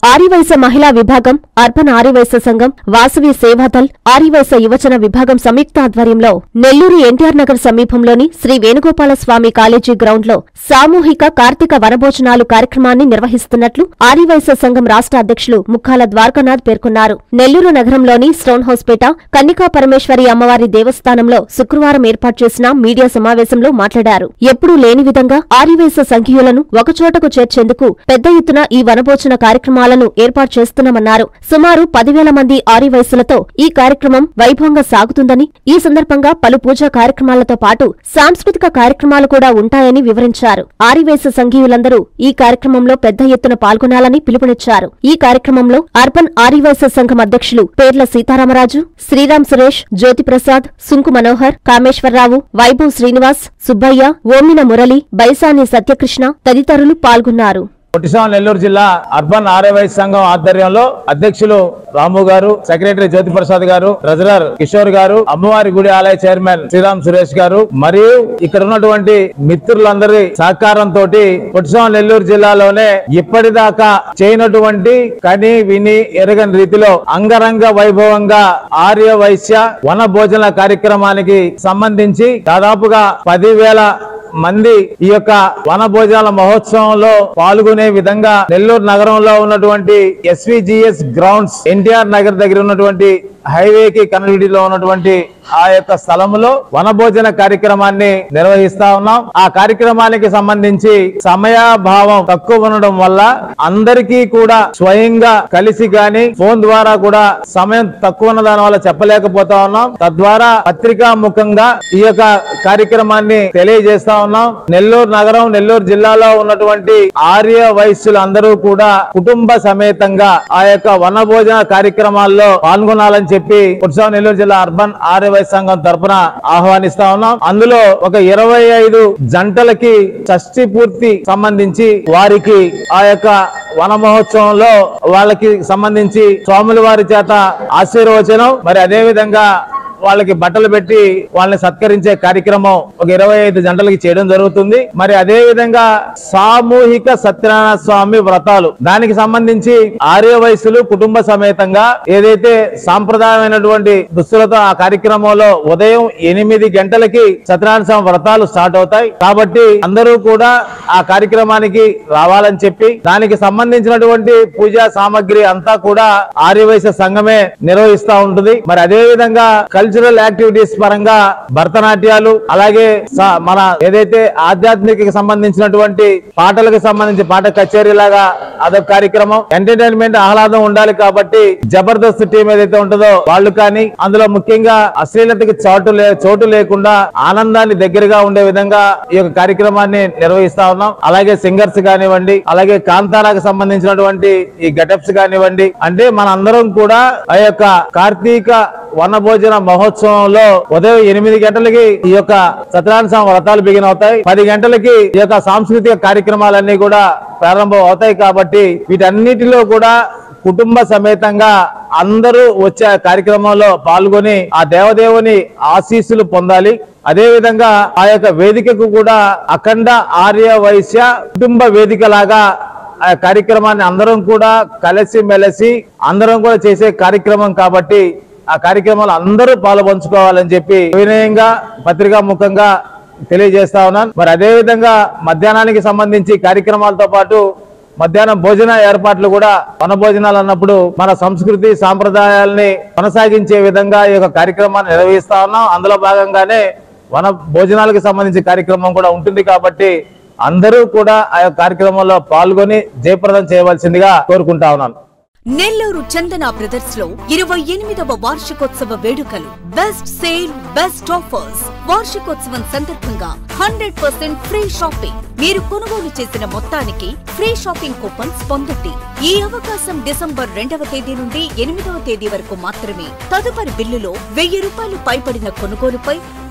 ఆరివైశ్య మహిళా విభాగం అర్బన్ ఆరివైశ్య సంఘం వాసవి సేవాదల్ ఆరివైశ్య యువజన విభాగం సంయుక్త ఆధ్వర్యంలో నెల్లూరు ఎన్టీఆర్ నగర్ సమీపంలోని శ్రీ వేణుగోపాల స్వామి కాలేజీ గ్రౌండ్లో సామూహిక కార్తీక వనభోజనాలు కార్యక్రమాన్ని నిర్వహిస్తున్నట్లు ఆరివైశ్య సంఘం రాష్ట్ర అధ్యక్షులు ముక్కాల ద్వారకానాథ్ పేర్కొన్నారు నెల్లూరు నగరంలోని స్టోన్ హౌస్పేట కన్నికా పరమేశ్వరి అమ్మవారి దేవస్థానంలో శుక్రవారం ఏర్పాటు చేసిన మీడియా సమావేశంలో మాట్లాడారు ఎప్పుడూ లేని విధంగా ఆరివైశ్య సంఘీయులను ఒకచోటకు చేర్చేందుకు పెద్ద ఎత్తున ఈ వనభోజన కార్యక్రమాలను ఏర్పాటు చేస్తున్నామన్నారు సుమారు పదివేల మంది ఆరివైశ్యులతో ఈ కార్యక్రమం వైభవంగా సాగుతుందని ఈ సందర్భంగా పలు పూజా కార్యక్రమాలతో పాటు సాంస్కృతిక కార్యక్రమాలు కూడా ఉంటాయని వివరించారు ఆరివైశ్య సంఘీయులందరూ ఈ కార్యక్రమంలో పెద్ద ఎత్తున పాల్గొనాలని పిలుపునిచ్చారు ఈ కార్యక్రమంలో అర్బన్ ఆరివైశ్య సంఘం అధ్యక్షులు పేర్ల సీతారామరాజు శ్రీరామ్ సురేష్ జ్యోతిప్రసాద్ సుంకు మనోహర్ కామేశ్వరరావు వైభవ్ శ్రీనివాస్ సుబ్బయ్య ఓమిన మురళి బైసాని సత్యకృష్ణ తదితరులు పాల్గొన్నారు పొట్టిశాల నెల్లూరు జిల్లా అర్బన్ ఆర్యవై సంఘం ఆధ్వర్యంలో అధ్యక్షులు రాము గారు సెక్రటరీ జ్యోతి ప్రసాద్ గారు ట్రెజరర్ కిషోర్ గారు అమ్మవారి గుడి ఆలయ చైర్మన్ శ్రీరామ్ సురేష్ గారు మరియు ఇక్కడ ఉన్నటువంటి మిత్రులందరి సహకారంతో పొట్టిశాల నెల్లూరు జిల్లాలోనే ఇప్పటిదాకా చేయనటువంటి కని విని ఎరగని రీతిలో అంగరంగ వైభవంగా ఆర్య వైశ్య వన భోజన కార్యక్రమానికి సంబంధించి దాదాపుగా పదివేల మంది ఈ యొక్క వన భోజనాల మహోత్సవంలో పాల్గొనే విధంగా నెల్లూరు నగరంలో ఉన్నటువంటి ఎస్విజిఎస్ గ్రౌండ్స్ ఎన్టీఆర్ నగర్ దగ్గర ఉన్నటువంటి హైవేకి కనెక్టివిటీలో ఉన్నటువంటి ఆ యొక్క స్థలములో వనభోజన కార్యక్రమాన్ని నిర్వహిస్తా ఉన్నాం ఆ కార్యక్రమానికి సంబంధించి సమయాభావం తక్కువ ఉండడం వల్ల అందరికీ కూడా స్వయంగా కలిసి గాని ఫోన్ ద్వారా కూడా సమయం తక్కువ ఉన్న దాని వల్ల చెప్పలేకపోతా ఉన్నాం తద్వారా పత్రికా ముఖంగా ఈ యొక్క కార్యక్రమాన్ని తెలియజేస్తా ఉన్నాం నెల్లూరు నగరం నెల్లూరు జిల్లాలో ఉన్నటువంటి ఆర్య వయస్సులు అందరూ కూడా కుటుంబ సమేతంగా ఆ యొక్క వనభోజన కార్యక్రమాల్లో పాల్గొనాలని చెప్పి ఉత్సవం నెల్లూరు జిల్లా అర్బన్ ఆర్య వయస్ సంఘం తరపున ఆహ్వానిస్తా ఉన్నాం అందులో ఒక ఇరవై ఐదు జంటలకి షష్ఠి పూర్తి సంబంధించి వారికి ఆ యొక్క వన మహోత్సవంలో వాళ్ళకి సంబంధించి స్వాముల వారి చేత ఆశీర్వచనం మరి అదే విధంగా వాళ్ళకి బట్టలు పెట్టి వాళ్ళని సత్కరించే కార్యక్రమం ఒక ఇరవై ఐదు జంటలకి చేయడం జరుగుతుంది మరి అదే విధంగా సామూహిక సత్యనారాయణ స్వామి వ్రతాలు దానికి సంబంధించి ఆర్య వయసులు కుటుంబ సమేతంగా ఏదైతే సాంప్రదాయమైనటువంటి దుస్తులతో ఆ కార్యక్రమంలో ఉదయం ఎనిమిది గంటలకి సత్యనారాయణ స్వామి వ్రతాలు స్టార్ట్ అవుతాయి కాబట్టి అందరూ కూడా ఆ కార్యక్రమానికి రావాలని చెప్పి దానికి సంబంధించినటువంటి పూజా సామాగ్రి అంతా కూడా ఆర్యవైశ్య సంఘమే నిర్వహిస్తా ఉంటుంది మరి అదే విధంగా కల్చరల్ యాక్టివిటీస్ పరంగా భరతనాట్యాలు అలాగే స- మన ఏదైతే ఆధ్యాత్మిక సంబంధించినటువంటి పాటలకు సంబంధించి పాట కచేరీ లాగా అదొక కార్యక్రమం ఎంటర్టైన్మెంట్ ఆహ్లాదం ఉండాలి కాబట్టి జబర్దస్త్ టీం ఏదైతే ఉంటుందో వాళ్ళు కానీ అందులో ముఖ్యంగా అశ్లీలతకి చోటు లే చోటు లేకుండా ఆనందాన్ని దగ్గరగా ఉండే విధంగా ఈ యొక్క కార్యక్రమాన్ని నిర్వహిస్తా ఉన్నాం అలాగే సింగర్స్ కానివ్వండి అలాగే కాంతారాకు సంబంధించినటువంటి ఈ గెటప్స్ కానివ్వండి అంటే మన అందరం కూడా ఆ యొక్క కార్తీక వనభోజన మహోత్సవంలో ఉదయం ఎనిమిది గంటలకి ఈ యొక్క సత్యనారాయణ స్వామి వ్రతాలు బిగిన్ అవుతాయి పది గంటలకి ఈ యొక్క సాంస్కృతిక కార్యక్రమాలన్నీ కూడా ప్రారంభం అవుతాయి కాబట్టి వీటన్నిటిలో కూడా కుటుంబ సమేతంగా అందరూ వచ్చే కార్యక్రమంలో పాల్గొని ఆ దేవదేవుని ఆశీస్సులు పొందాలి అదే విధంగా ఆ యొక్క వేదికకు కూడా అఖండ ఆర్య వైశ్య కుటుంబ వేదిక లాగా ఆ కార్యక్రమాన్ని అందరం కూడా కలిసి మెలిసి అందరం కూడా చేసే కార్యక్రమం కాబట్టి ఆ కార్యక్రమంలో అందరూ పాల్పంచుకోవాలని చెప్పి వినయంగా పత్రికా ముఖంగా తెలియజేస్తా ఉన్నాను మరి అదే విధంగా మధ్యాహ్నానికి సంబంధించి కార్యక్రమాలతో పాటు మధ్యాహ్నం భోజన ఏర్పాట్లు కూడా వన భోజనాలు అన్నప్పుడు మన సంస్కృతి సాంప్రదాయాల్ని కొనసాగించే విధంగా ఈ యొక్క కార్యక్రమాన్ని నిర్వహిస్తా ఉన్నాం అందులో భాగంగానే వన భోజనాలకు సంబంధించి కార్యక్రమం కూడా ఉంటుంది కాబట్టి అందరూ కూడా ఆ యొక్క కార్యక్రమంలో పాల్గొని జయప్రదం చేయవలసిందిగా కోరుకుంటా ఉన్నాను నెల్లూరు చందన బ్రదర్స్ లో ఇరవై ఎనిమిదవ వార్షికోత్సవ వేడుకలు బెస్ట్ సేల్ బెస్ట్ ఆఫర్స్ వార్షికోత్సవం సందర్భంగా హండ్రెడ్ పర్సెంట్ ఫ్రీ షాపింగ్ మీరు కొనుగోలు చేసిన మొత్తానికి ఫ్రీ షాపింగ్ కూపన్స్ పొందండి ఈ అవకాశం డిసెంబర్ రెండవ తేదీ నుండి ఎనిమిదవ తేదీ వరకు మాత్రమే తదుపరి బిల్లులో వెయ్యి రూపాయలు పైబడిన కొనుగోలుపై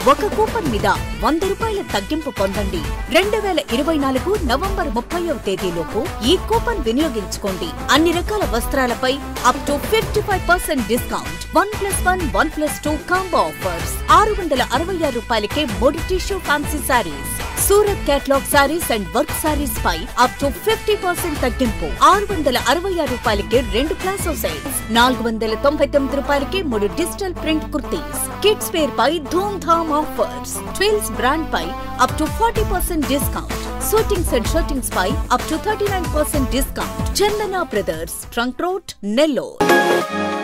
ఒక కూపన్ మీద వంద రూపాయల తగ్గింపు పొందండి రెండు వేల ఇరవై నాలుగు నవంబర్ ముప్పైవ తేదీలోపు ఈ కూపన్ వినియోగించుకోండి అన్ని రకాల వస్త్రాలపై up to fifty five percent discount one plus one one plus two combo offers ఆరు వందల అరవై ఆరు రూపాయలకే మూడు tissue fancy saris Surat catalogue saris and work saris పై అప్ టు ఫిఫ్టీ పర్సెంట్ తగ్గింపు ఆరు వందల అరవై ఆరు రూపాయలకి రెండు ప్లాసో సెట్స్ నాలుగు వందల తొంభై తొమ్మిది రూపాయలకి మూడు digital print kurtis kids wear పై ధూమ్ ధామ్ ఆఫర్స్ ట్విల్స్ బ్రాండ్ పై up to forty percent discount suitings and shirtings పై up to thirty nine percent discount Chandana brothers trunk road Nellore